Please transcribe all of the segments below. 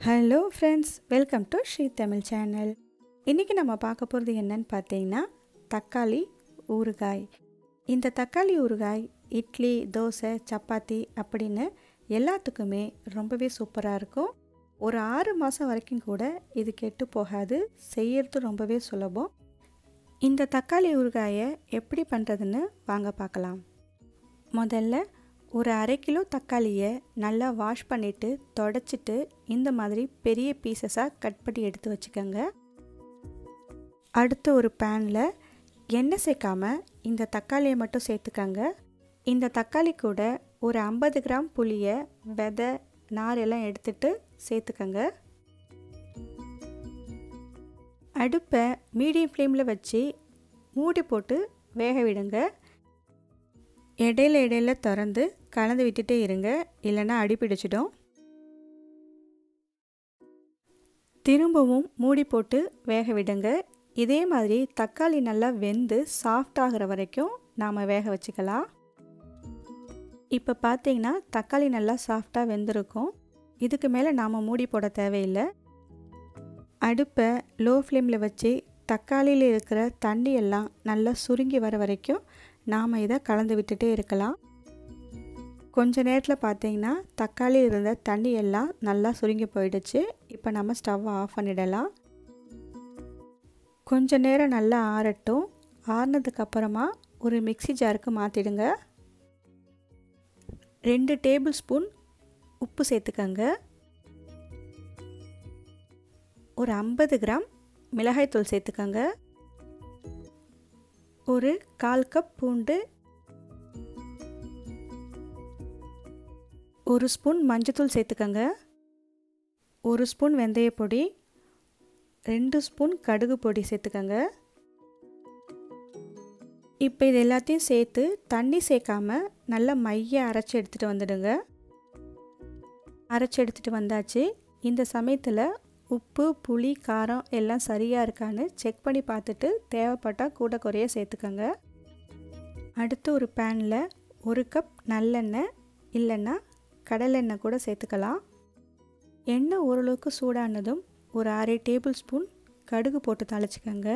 hello friends welcome to Sri Tamil channel இன்றைக்கி நம்ம பார்க்க போகிறது என்னன்னு பார்த்தீங்கன்னா தக்காளி ஊறுகாய் இந்த தக்காளி ஊறுகாய் இட்லி தோசை சப்பாத்தி அப்படின்னு எல்லாத்துக்குமே ரொம்பவே சூப்பராக இருக்கும் ஒரு ஆறு மாதம் வரைக்கும் கூட இது கெட்டு போகாது செய்யறது ரொம்பவே சுலபம் இந்த தக்காளி ஊறுகாயை எப்படி பண்ணுறதுன்னு வாங்க பார்க்கலாம் முதல்ல ஒரு அரை கிலோ தக்காளியை நல்லா வாஷ் பண்ணிவிட்டு தொடச்சிட்டு இந்த மாதிரி பெரிய பீசஸாக கட் பண்ணி எடுத்து வச்சுக்கோங்க அடுத்து ஒரு பேனில் எண்ணெய் சேர்க்காம இந்த தக்காளியை மட்டும் சேர்த்துக்கங்க இந்த தக்காளி கூட ஒரு ஐம்பது கிராம் புளியை விதை நார் எல்லாம் எடுத்துட்டு சேர்த்துக்கங்க அடுப்பை மீடியம் ஃப்ளேமில் வச்சு மூடி போட்டு வேக விடுங்க இடையில இடையில திறந்து கலந்து விட்டுட்டே இருங்க இல்லைன்னா அடி பிடிச்சிடும் திரும்பவும் மூடி போட்டு வேக விடுங்க இதே மாதிரி தக்காளி நல்லா வெந்து சாஃப்ட் ஆகிற வரைக்கும் நாம் வேக வச்சுக்கலாம் இப்போ பார்த்தீங்கன்னா தக்காளி நல்லா சாஃப்டாக வெந்திருக்கும் இதுக்கு மேலே நாம் மூடி போட தேவையில்லை அடுப்பை லோ ஃப்ளேமில் வச்சு தக்காளியில் இருக்கிற தண்ணி எல்லாம் நல்லா சுருங்கி வர வரைக்கும் நாம் இதை கலந்து விட்டுட்டே இருக்கலாம் கொஞ்ச நேரத்தில் பார்த்தீங்கன்னா தக்காளி இருந்த தண்ணி எல்லாம் நல்லா சுருங்கி போயிடுச்சு இப்போ நம்ம ஸ்டவ்வை ஆஃப் பண்ணிடலாம் கொஞ்ச நேரம் நல்லா ஆறட்டும் ஆறினதுக்கப்புறமா ஒரு மிக்சி ஜாருக்கு மாற்றிடுங்க ரெண்டு டேபிள் ஸ்பூன் உப்பு சேர்த்துக்கங்க ஒரு ஐம்பது கிராம் மிளகாய்த்தூள் சேர்த்துக்கங்க ஒரு கால் கப் பூண்டு ஒரு ஸ்பூன் மஞ்சத்தூள் சேர்த்துக்கங்க ஒரு ஸ்பூன் வெந்தய பொடி ரெண்டு ஸ்பூன் கடுகு பொடி சேர்த்துக்கங்க இப்போ இது எல்லாத்தையும் சேர்த்து தண்ணி சேர்க்காம நல்லா மைய அரைச்சி எடுத்துகிட்டு வந்துடுங்க அரைச்சி எடுத்துகிட்டு வந்தாச்சு இந்த சமயத்தில் உப்பு புளி காரம் எல்லாம் சரியாக இருக்கான்னு செக் பண்ணி பார்த்துட்டு தேவைப்பட்டால் கூட குறைய சேர்த்துக்கோங்க அடுத்து ஒரு பேனில் ஒரு கப் நல்லெண்ணெய் இல்லைன்னா கடலெண்ணெய் கூட சேர்த்துக்கலாம் எண்ணெய் ஓரளவுக்கு சூடானதும் ஒரு அரை டேபிள் ஸ்பூன் கடுகு போட்டு தாளிச்சிக்கோங்க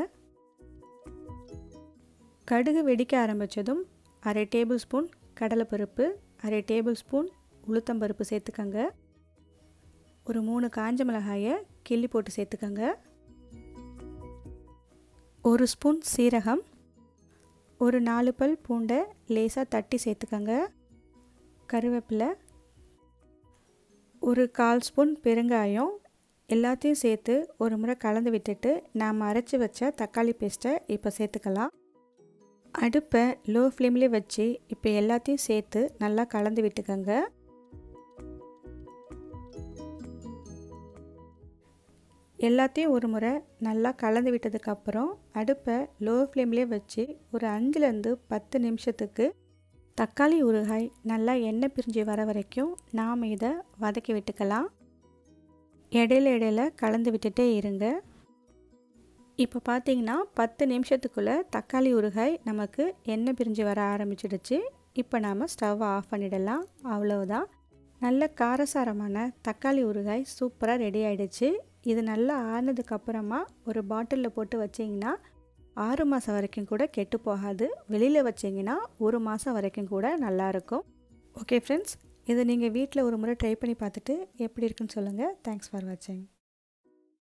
கடுகு வெடிக்க ஆரம்பித்ததும் அரை டேபிள் ஸ்பூன் கடலைப்பருப்பு அரை டேபிள் ஸ்பூன் உளுத்தம்பருப்பு சேர்த்துக்கோங்க ஒரு மூணு காஞ்ச மிளகாயை கிள்ளி போட்டு சேர்த்துக்கோங்க ஒரு ஸ்பூன் சீரகம் ஒரு நாலு பல் பூண்டை லேசாக தட்டி சேர்த்துக்கோங்க கருவேப்பிலை ஒரு கால் ஸ்பூன் பெருங்காயம் எல்லாத்தையும் சேர்த்து ஒரு முறை கலந்து விட்டுட்டு நாம் அரைச்சி வச்ச தக்காளி பேஸ்ட்டை இப்போ சேர்த்துக்கலாம் அடுப்பை லோ ஃப்ளேம்லேயே வச்சு இப்போ எல்லாத்தையும் சேர்த்து நல்லா கலந்து விட்டுக்கோங்க எல்லாத்தையும் ஒரு முறை நல்லா கலந்து விட்டதுக்கப்புறம் அடுப்பை லோ ஃப்ளேம்லேயே வச்சு ஒரு அஞ்சுலேருந்து பத்து நிமிஷத்துக்கு தக்காளி ஊறுகாய் நல்லா எண்ணெய் பிரிஞ்சு வர வரைக்கும் நாம் இதை வதக்கி விட்டுக்கலாம் இடையில இடையில கலந்து விட்டுட்டே இருங்க இப்போ பார்த்தீங்கன்னா பத்து நிமிஷத்துக்குள்ளே தக்காளி ஊறுகாய் நமக்கு எண்ணெய் பிரிஞ்சு வர ஆரம்பிச்சிடுச்சு இப்போ நாம் ஸ்டவ்வை ஆஃப் பண்ணிடலாம் அவ்வளவுதான் நல்ல காரசாரமான தக்காளி ஊறுகாய் சூப்பராக ரெடி ஆகிடுச்சு இது நல்லா ஆனதுக்கப்புறமா ஒரு பாட்டிலில் போட்டு வச்சிங்கன்னா ஆறு மாதம் வரைக்கும் கூட கெட்டு போகாது வெளியில் வச்சிங்கன்னா ஒரு மாதம் வரைக்கும் கூட நல்லாயிருக்கும் ஓகே ஃப்ரெண்ட்ஸ் இதை நீங்கள் வீட்டில் ஒரு முறை ட்ரை பண்ணி பார்த்துட்டு எப்படி இருக்குன்னு சொல்லுங்கள் தேங்க்ஸ் ஃபார் வாட்சிங்